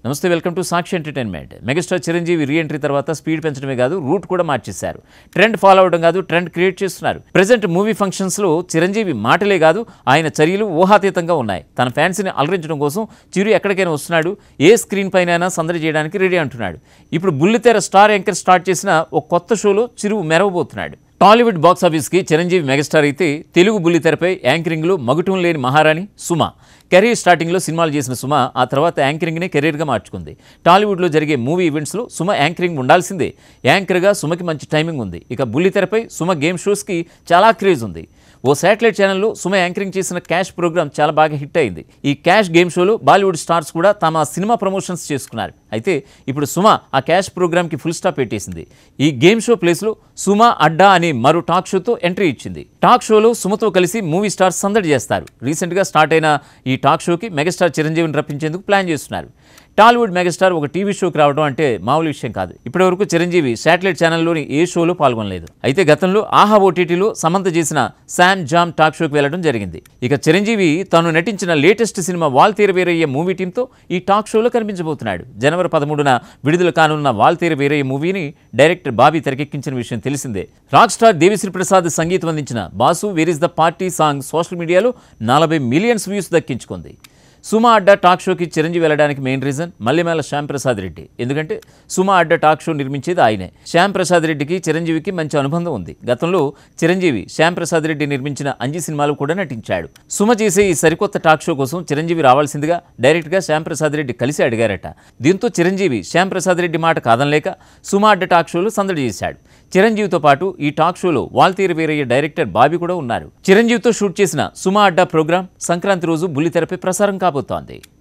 నమస్తే welcome to Sakshi entertainment megastar Chiranjeevi re entry తర్వాత speed పెంచడమే కాదు రూట్ కూడా మార్చేశారు ట్రెండ్ ఫాలో అవడం కాదు ట్రెండ్ క్రియేట్ చేస్తున్నారు ప్రజెంట్ మూవీ ఫంక్షన్స్ లో చిరంజీవి మాటలే కాదు ఆయన చర్యలు ఊహాతీతంగా ఉన్నాయి తన ఫ్యాన్స్ ని అలరించడం కోసం చిరు ఎక్కడికైనా వస్తున్నాడు ఏ స్క్రీన్ పైన సందడి చేయడానికి రెడీ అంటున్నాడు ఇప్పుడు బుల్లితెర స్టార్ యాంకర్ స్టార్ట్ చేసిన ఒక కొత్త షోలో చిరు మెరవబోతున్నాడు టాలీవుడ్ బాక్స్ ఆఫీస్కి చిరంజీవి మెగాస్టార్ అయితే తెలుగు బుల్లితెరపై యాంకరింగ్లో మగుటం లేని మహారాణి సుమ కెరీర్ స్టార్టింగ్లో సినిమాలు చేసిన సుమ ఆ తర్వాత యాంకరింగ్నే కెరీర్గా మార్చుకుంది టాలీవుడ్లో జరిగే మూవీ ఈవెంట్స్లో సుమ యాంకరింగ్ ఉండాల్సిందే యాంకర్గా సుమకి మంచి టైమింగ్ ఉంది ఇక బుల్లితెరపై సుమ గేమ్ షోస్కి చాలా క్రేజ్ ఉంది ఓ శాటిలైట్ ఛానల్లో సుమ యాంకరింగ్ చేసిన క్యాష్ ప్రోగ్రామ్ చాలా బాగా హిట్ అయింది ఈ క్యాష్ గేమ్ షోలో బాలీవుడ్ స్టార్స్ కూడా తమ సినిమా ప్రమోషన్స్ చేసుకున్నారు అయితే ఇప్పుడు సుమ ఆ క్యాష్ ప్రోగ్రామ్కి ఫుల్ స్టాప్ పెట్టేసింది ఈ గేమ్ షో ప్లేస్లో సుమ అడ్డా అనే మరో టాక్ షోతో ఎంట్రీ ఇచ్చింది టాక్ షోలో సుమతో కలిసి మూవీ స్టార్స్ సందడి చేస్తారు రీసెంట్గా స్టార్ట్ అయిన ఈ టాక్ షోకి మెగాస్టార్ చిరంజీవిని రప్పించేందుకు ప్లాన్ చేస్తున్నారు టాలీవుడ్ మెగాస్టార్ ఒక టీవీ షోకి రావడం అంటే మామూలు విషయం కాదు ఇప్పటివరకు చిరంజీవి శాటిలైట్ ఛానల్లోని ఏ షోలో పాల్గొనలేదు అయితే గతంలో ఆహా ఓటీటీలో సమంత చేసిన శామ్ జామ్ టాక్ షోకి వెళ్లడం జరిగింది ఇక చిరంజీవి తాను నటించిన లేటెస్ట్ సినిమా వాల్ తీర వీరయ్య మూవీ టీంతో ఈ టాక్ షోలో కనిపించబోతున్నాడు జనవరి పదమూడున విడుదల కానున్న వాల్ తీర వీరయ్య మూవీని డైరెక్టర్ బాబీ తెరకెక్కించిన విషయం తెలిసిందే రాక్ స్టార్ దేవిశ్రీ ప్రసాద్ సంగీతం అందించిన boss where is the party song social media నలభై మిలియన్స్ వ్యూస్ దక్కించుకుంది సుమా అడ్డా టాక్ షోకి చిరంజీవి వెళ్ళడానికి మెయిన్ రీజన్ మల్లెమేల శ్యామ్ ప్రసాద్ రెడ్డి ఎందుకంటే సుమా అడ్డా టాక్ షో నిర్మించేది ఆయనే శ్యామ్ ప్రసాద్ రెడ్డికి చిరంజీవికి మంచి అనుబంధం ఉంది గతంలో చిరంజీవి శ్యామ్ ప్రసాద్ రెడ్డి నిర్మించిన అంజి సినిమాలు కూడా నటించాడు సుమ చేసే ఈ సరికొత్త టాక్ షో కోసం చిరంజీవి రావాల్సిందిగా డైరెక్ట్గా శ్యామ్ ప్రసాద్ రెడ్డి కలిసి అడిగారట దీంతో చిరంజీవి శ్యామ్ ప్రసాద్ రెడ్డి మాట కాదనలేక సుమా అడ్డా టాక్ షోలో సందడి చేశాడు చిరంజీవితో పాటు ఈ టాక్ షోలో వాల్తీరు వీరయ్య డైరెక్టర్ బాబీ కూడా ఉన్నారు చిరంజీవితో షూట్ చేసిన సుమా అడ్డా ప్రోగ్రాం సంక్రాంతి రోజు బుల్లితెరపై ప్రసారం కాబోతోంది